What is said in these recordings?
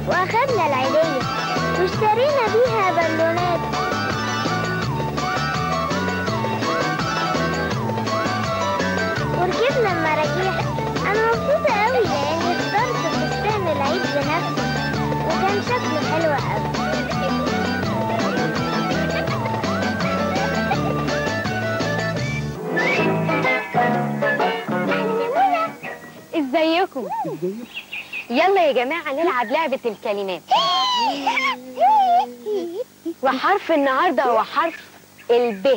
واخدنا العيدية واشترينا بيها بالونات وركبنا المراجيح انا مبسوطة قوي لاني اخترت فستان العيد بنفسي وكان شكله حلو قوي ازيكم يلا يا جماعة نلعب لعبة الكلمات وحرف النهاردة هو حرف الب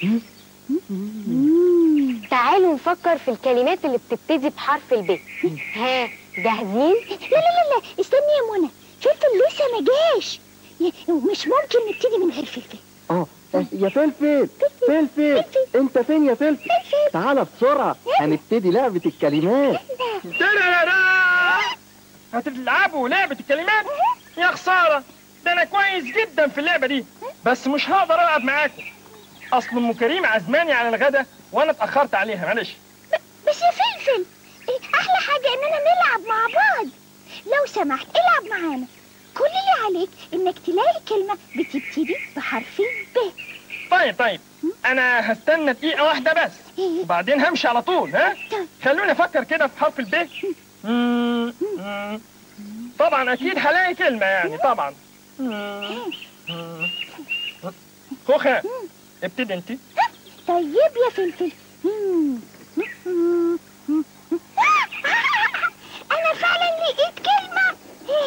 تعالوا نفكر في الكلمات اللي بتبتدي بحرف الب ها جاهزين؟ لا لا لا لا استني يا منى فلفل لسه ما جاش ي- مش ممكن نبتدي من غير فلفل اه يا فلفل فلفل انت فين يا فلفل تعالى بسرعة هنبتدي لعبة الكلمات ترارا هتلعبوا لعبة الكلمات يا خسارة ده أنا كويس جدا في اللعبة دي بس مش هقدر ألعب معاكم أصل أم كريم عزماني على الغدا وأنا اتأخرت عليها معلش بس يا فلفل إيه احلى حاجة اننا نلعب مع بعض لو سمحت العب معانا كل اللي عليك انك تلاقي كلمة بتبتدي بحرف ب طيب طيب أنا هستنى دقيقة واحدة بس وبعدين همشي على طول ها خلوني أفكر كده في حرف الب مم، مم. طبعا أكيد هلاقي كلمة يعني طبعا مم، مم. خوخة ابتدي أنت طيب يا فلفل مم. انا فعلا لقيت كلمة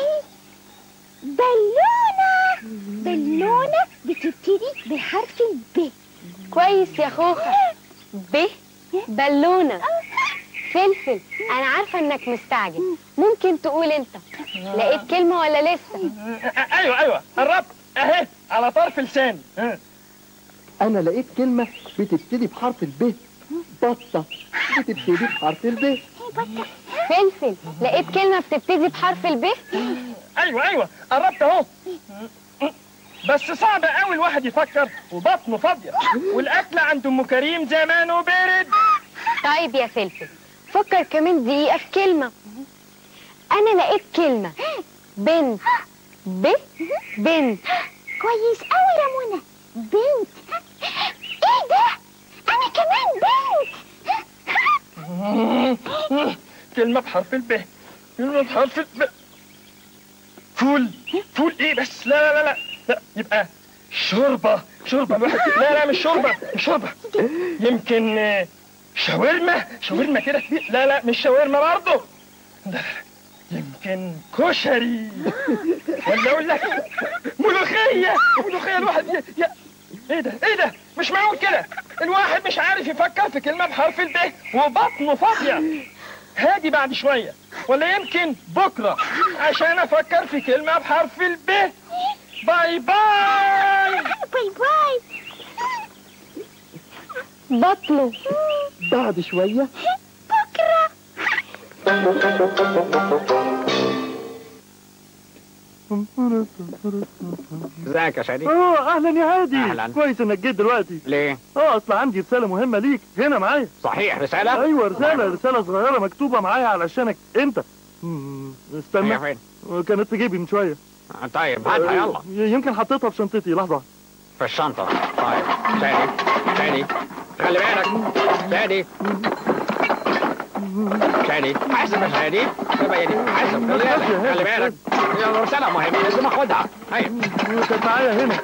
بالونة بالونة بتبتدي بحرف الب كويس يا خوخة ب بالونة فلفل أنا عارفة إنك مستعجل ممكن تقول أنت لقيت كلمة ولا لسه؟ ايوه ايوه قربت اهي على طرف لساني ها. انا لقيت كلمة بتبتدي بحرف الب بطة بتبتدي بحرف الب فلفل لقيت كلمة بتبتدي بحرف الب؟ ايوه ايوه قربت اهو بس صعب قوي الواحد يفكر وبطنه فاضيه والاكل عند ام كريم زمانه بارد طيب يا فلفل فكر كمان دقيقة في كلمة أنا لقيت كلمة بنت ب بنت كويس قوي يا منى بنت ايه ده انا كمان بنت كلمه بحرف الب كلمه بحرف الب فول فول ايه بس لا لا لا لا, لا. يبقى شوربه شوربه الواحد لا لا مش شوربه مش شوربه يمكن آه، شاورما شاورما كده كبير لا لا مش شاورما برضه لا، لا، يمكن كشري ولا اقول لك ملوخيه ملوخيه الواحد ي... ي... ايه ده ايه ده مش معقول كده الواحد مش عارف يفكر في كلمه بحرف الب وبطنه فاضيه هادي بعد شويه ولا يمكن بكره عشان افكر في كلمه بحرف الب باي باي باي باي بطنه بعد شوية بكرة ازيك يا شادي اه اهلا يا هادي أهلاً. كويس انك جيت دلوقتي ليه اه اصل عندي رساله مهمه ليك هنا معايا صحيح رسالة ايوه رساله رساله صغيره مكتوبه معايا علشانك انت مم، هي استنى فين كانت في جيبي من شويه طيب هاتها يلا آه، يمكن حطيتها في شنطتي لحظه في الشنطة طيب شادي شادي خلي بالك شادي شادي حاسب يا شادي يبقى يدي حاسب خلي بالك خلي بالك يلا رسالة مهمة لازم اخدها هيا كانت معايا هنا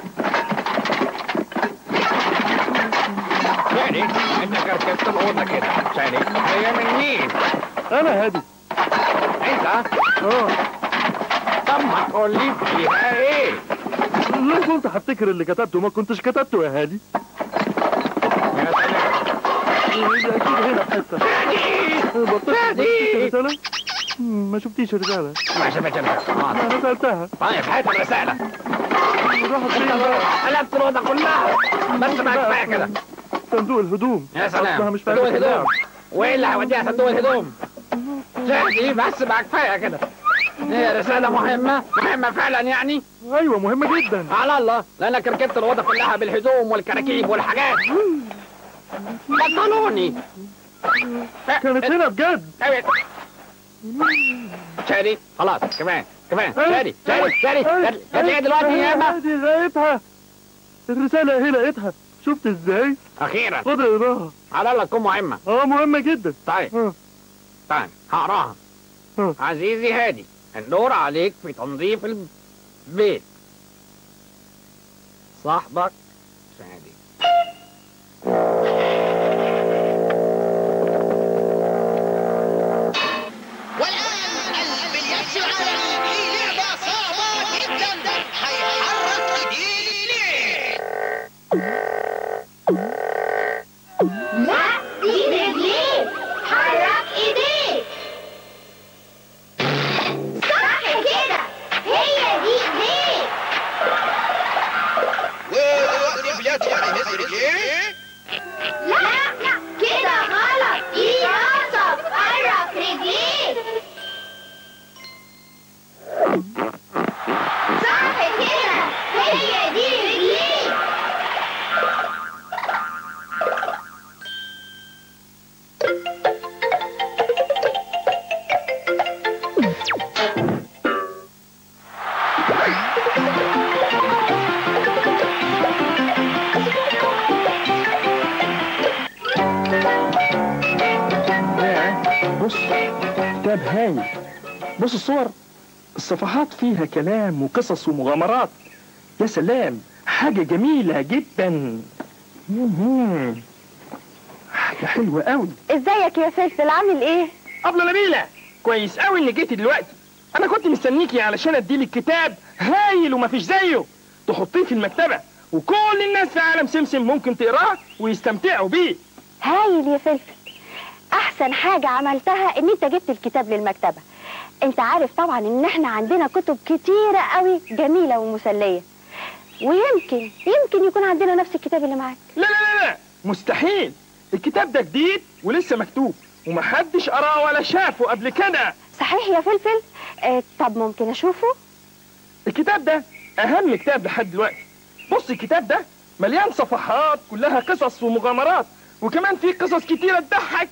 شادي انت كركبت الأوضة كده شادي هي من مين؟ انا هادي انت؟ اه طب ما تقول لي فيها ايه؟ لو كنت هفتكر اللي كتبته ما كنتش كتبته يا هادي يا سلام اكيد هنا في حته بطلت هادي. بطلت رساله مم، ما شفتيش الرساله ما شفتش الرسالة. انا سالتها طيب هات الرسالة راحت فين بقى قلبت الأوضة كلها بس ما كفاية كده صندوق الهدوم يا أصلها سلام مش صندوق فاهم الهدوم وايه اللي هيوديها صندوق الهدوم شادي بس بقى كفايه كده هي رسالة مهمة مهمة فعلا يعني ايوه مهمه جدا على الله لانك ركبت الأوضة كلها بالهدوم والكراكيب والحاجات بطلوني كانت هنا بجد شادي خلاص كمان كمان شادي شادي شادي شادي شادي ايه دلوقتي يا اما دي لقيتها الرسالة اهي لقيتها شفت ازاي؟ اخيرا خد اقراها على الله تكون مهمة اه مهمة جدا طيب ها. طيب هقراها ها. عزيزي هادي الدور عليك في تنظيف البيت صاحبك شادي والآن البلياردو العالمي في لعبة صعبة جدا هيحرك ايديه لا دي رجليك حرك ايديك صح كده هي دي ايديك ودلوقتي البلياردو هيهز رجليه لا لا كده غلط دي ناقصة حرك رجليك صح كده هي دي رجليك ياه، بص كتاب هايل بص الصور الصفحات فيها كلام وقصص ومغامرات يا سلام حاجة جميلة جدا مهم. حاجة حلوة قوي ازيك يا فلفل عامل ايه أبلة نبيلة كويس قوي إنك جيتي دلوقتي أنا كنت مستنيكي علشان أديلك كتاب هايل ومفيش زيه تحطيه في المكتبة وكل الناس في عالم سمسم ممكن تقراه ويستمتعوا بيه هايل يا فلفل احسن حاجة عملتها ان انت جبت الكتاب للمكتبة انت عارف طبعا ان احنا عندنا كتب كتيرة قوي جميلة ومسلية ويمكن يمكن يكون عندنا نفس الكتاب اللي معاك لا لا لا لا مستحيل الكتاب ده جديد ولسه مكتوب ومحدش قراه ولا شافه قبل كده صحيح يا فلفل اه طب ممكن اشوفه الكتاب ده اهم كتاب لحد دلوقتي بص الكتاب ده مليان صفحات كلها قصص ومغامرات وكمان في قصص كتيرة تضحك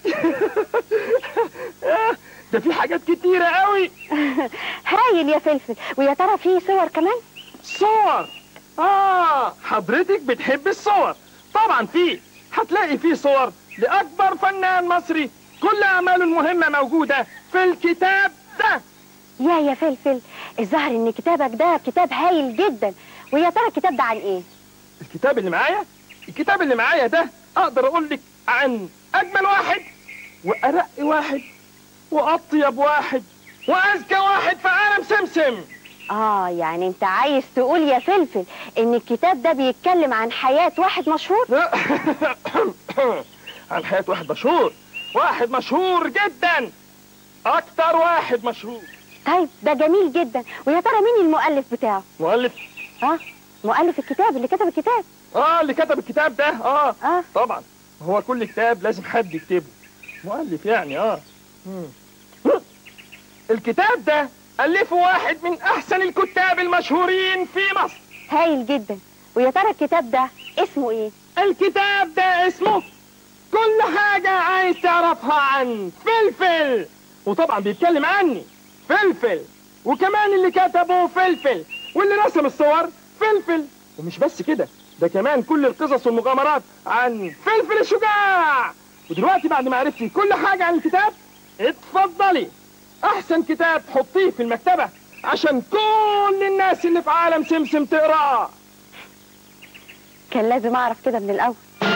آه، ده في حاجات كتيرة قوي هايل يا فلفل ويا ترى فيه صور كمان صور اه حضرتك بتحب الصور طبعا في هتلاقي فيه صور لأكبر فنان مصري كل أعماله المهمة موجودة في الكتاب ده يا يا فلفل الظاهر ان كتابك ده كتاب هايل جدا ويا ترى الكتاب ده عن ايه الكتاب اللي معايا الكتاب اللي معايا ده اقدر اقول لك عن اجمل واحد وارق واحد واطيب واحد واذكى واحد في عالم سمسم اه يعني انت عايز تقول يا فلفل ان الكتاب ده بيتكلم عن حياة واحد مشهور عن حياة واحد مشهور واحد مشهور جدا اكتر واحد مشهور طيب ده جميل جدا ويا ترى مين المؤلف بتاعه مؤلف اه مؤلف الكتاب اللي كتب الكتاب اه اللي كتب الكتاب ده اه اه طبعا هو كل كتاب لازم حد يكتبه مؤلف يعني اه مم. الكتاب ده ألفه واحد من أحسن الكتاب المشهورين في مصر هايل جدا ويا ترى الكتاب ده اسمه ايه الكتاب ده اسمه كل حاجة عايز تعرفها عن فلفل وطبعا بيتكلم عني فلفل وكمان اللي كتبه فلفل واللي رسم الصور فلفل ومش بس كده ده كمان كل القصص والمغامرات عن فلفل الشجاع ودلوقتي بعد ما عرفتي كل حاجة عن الكتاب اتفضلي احسن كتاب حطيه في المكتبة عشان كل الناس اللي في عالم سمسم تقراه كان لازم اعرف كده من الاول